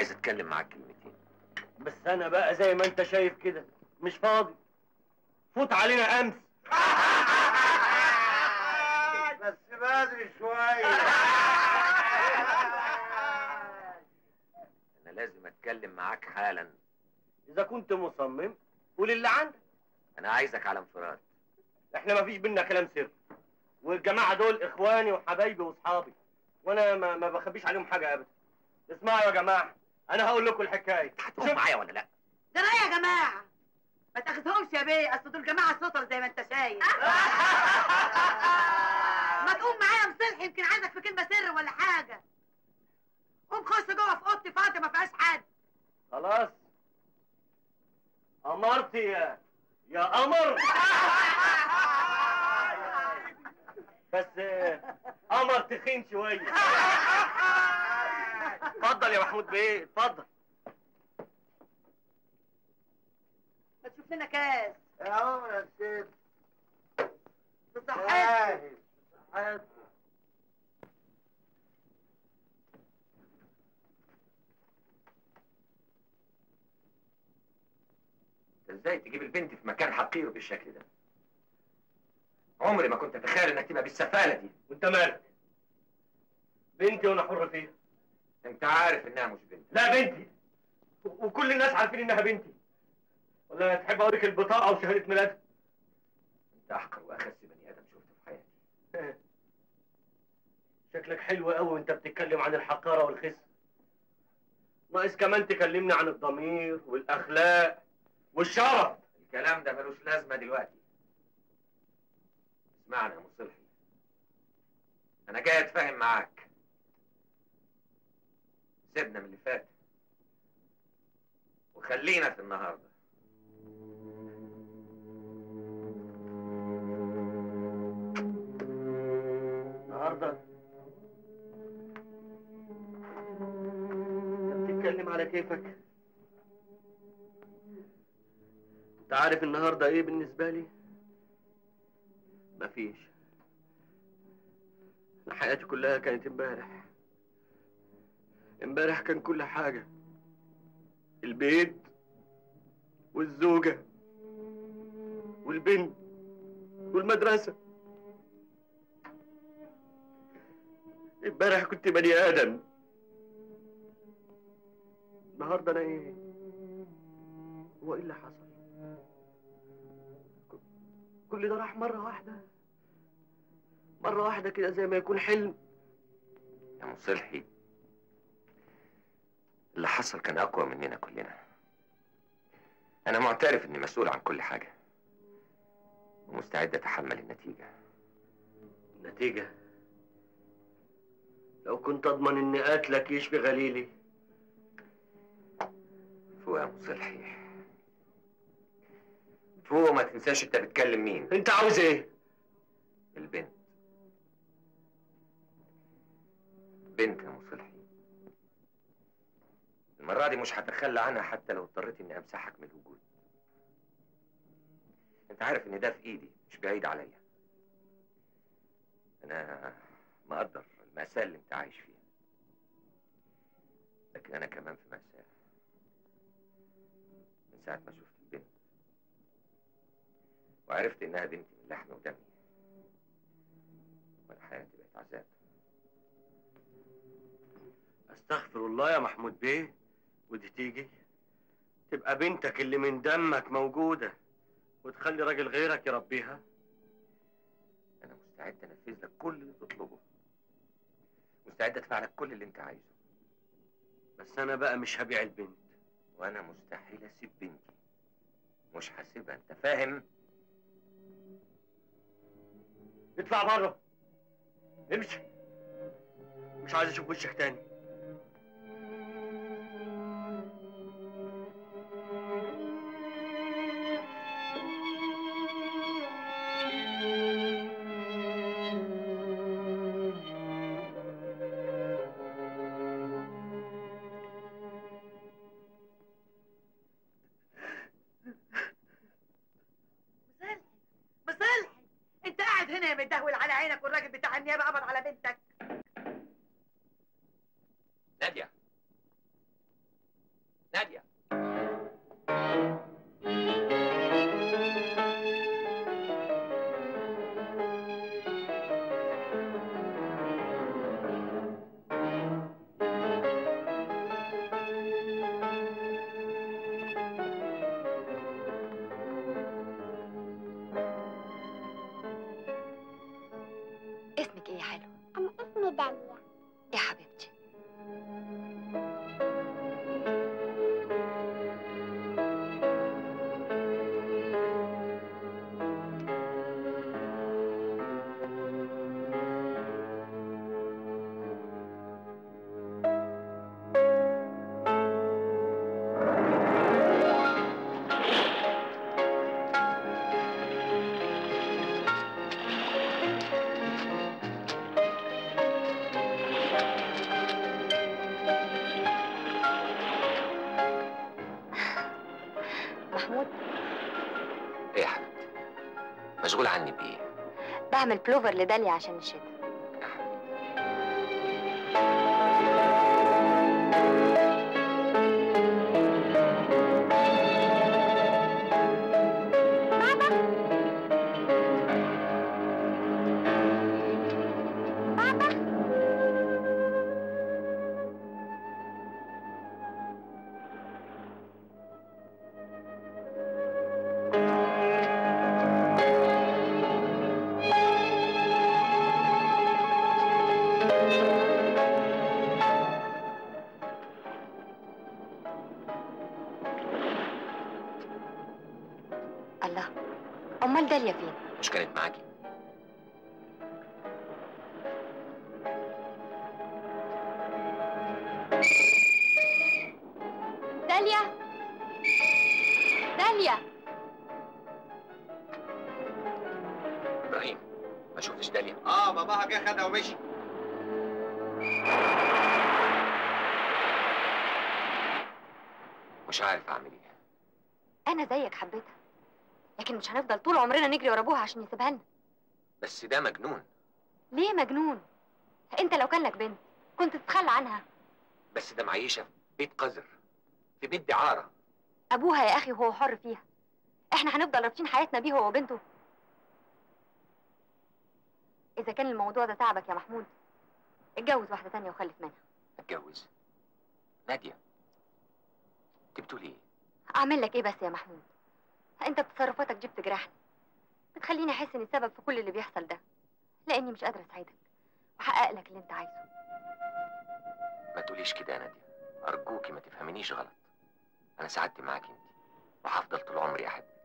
عايز اتكلم معاك كلمتين بس انا بقى زي ما انت شايف كده مش فاضي فوت علينا امس بس بدري شويه انا لازم اتكلم معاك حالا اذا كنت مصمم قول اللي عندك انا عايزك على انفراد احنا ما فيش بينا كلام سر والجماعه دول اخواني وحبايبي واصحابي وانا ما, ما بخبيش عليهم حاجه ابدا اسمعوا يا جماعه انا هقول لكم الحكايه هتقوم معايا ولا لا ده ايه يا جماعه ما تاخذهمش يا بيه اصل دول جماعه سطر زي ما انت شايف ما تقوم معايا مصلح يمكن عايزك في كلمه سر ولا حاجه قوم خش جوه في اوضتي فاضيه ما فيهاش حد خلاص امرت يا يا قمر بس آه، قمر تخين شويه اتفضل يا محمود بيه اتفضل ما تشوف لنا كاس يا عمر يا ست بصحتك جاهز صحتك. انت ازاي تجيب البنت في مكان حقير بالشكل ده عمري ما كنت اتخيل انك تبقى بالسفاله دي وانت مالك بنتي وانا حر فيها انت عارف انها مش بنت لا بنتي و- وكل الناس عارفين انها بنتي ولا تحب اوريك البطاقه وشهاده ميلادها انت احقر واخس بني ادم شفته في حياتي شكلك حلو قوي وانت بتتكلم عن الحقاره والخس ناقص كمان تكلمني عن الضمير والاخلاق والشرف الكلام ده ملوش لازمه دلوقتي اسمعني يا مصلحي انا جاي اتفاهم معاك سيبنا من اللي فات وخلينا في النهارده النهارده انت بتتكلم على كيفك انت عارف النهارده ايه بالنسبه لي مفيش انا حياتي كلها كانت امبارح امبارح كان كل حاجه البيت والزوجه والبنت والمدرسه امبارح كنت بني ادم النهارده انا ايه هو ايه اللي حصل ك- كل ده راح مره واحده مره واحده كده زي ما يكون حلم يا مصلحي اللي حصل كان اقوى مننا كلنا انا معترف اني مسؤول عن كل حاجه ومستعد اتحمل النتيجه النتيجه لو كنت اضمن ان قتلك يشفي غليلي فوق يا مصلحي فوق ما تنساش انت بتكلم مين انت عاوز ايه البنت بنت يا مصلحي المرة دي مش هتخلى عنها حتى لو اضطريت اني امسحك من الوجود انت عارف ان ده في ايدي مش بعيد عليا انا مقدر المأساة اللي انت عايش فيها لكن انا كمان في مأساة من ساعة ما شفت البنت وعرفت انها بنتي من لحمي ودمي وانا حياتي بقت عذاب استغفر الله يا محمود بيه ودي تيجي تبقى بنتك اللي من دمك موجودة وتخلي راجل غيرك يربيها انا مستعد انفذ لك كل اللي تطلبه مستعد ادفع لك كل اللي انت عايزه بس انا بقى مش هبيع البنت وانا مستحيل اسيب بنتي مش هسيبها انت فاهم اطلع بره امشي مش عايز اشوف وشك تاني مصلحي مصلحي انت قاعد هنا يا متدهول على عينك والراجل بتاع النيابه قبض على بنتك ناديه مشغول عني بايه بعمل بلوفر لداليا عشان الشتاء الله امال داليا فين مش كانت معاكي داليا داليا ابراهيم ما شفتش داليا اه باباها جه خدها ومشي مش عارف اعمل ايه انا زيك حبيتها لكن مش هنفضل طول عمرنا نجري ورا ابوها عشان يسيبها لنا بس ده مجنون ليه مجنون انت لو كان لك بنت كنت تتخلى عنها بس ده معيشه في بيت قذر في بيت دعاره ابوها يا اخي وهو حر فيها احنا هنفضل رابطين حياتنا بيه هو وبنته اذا كان الموضوع ده تعبك يا محمود اتجوز واحده تانية وخلف منها اتجوز ناديه انت بتقولي ايه اعمل لك ايه بس يا محمود انت بتصرفاتك جبت جراحني بتخليني احس اني السبب في كل اللي بيحصل ده لاني مش قادره اساعدك واحقق لك اللي انت عايزه ما تقوليش كده يا ناديه ارجوكي ما تفهمينيش غلط انا سعدت معاكي انت وهفضل طول عمري احبك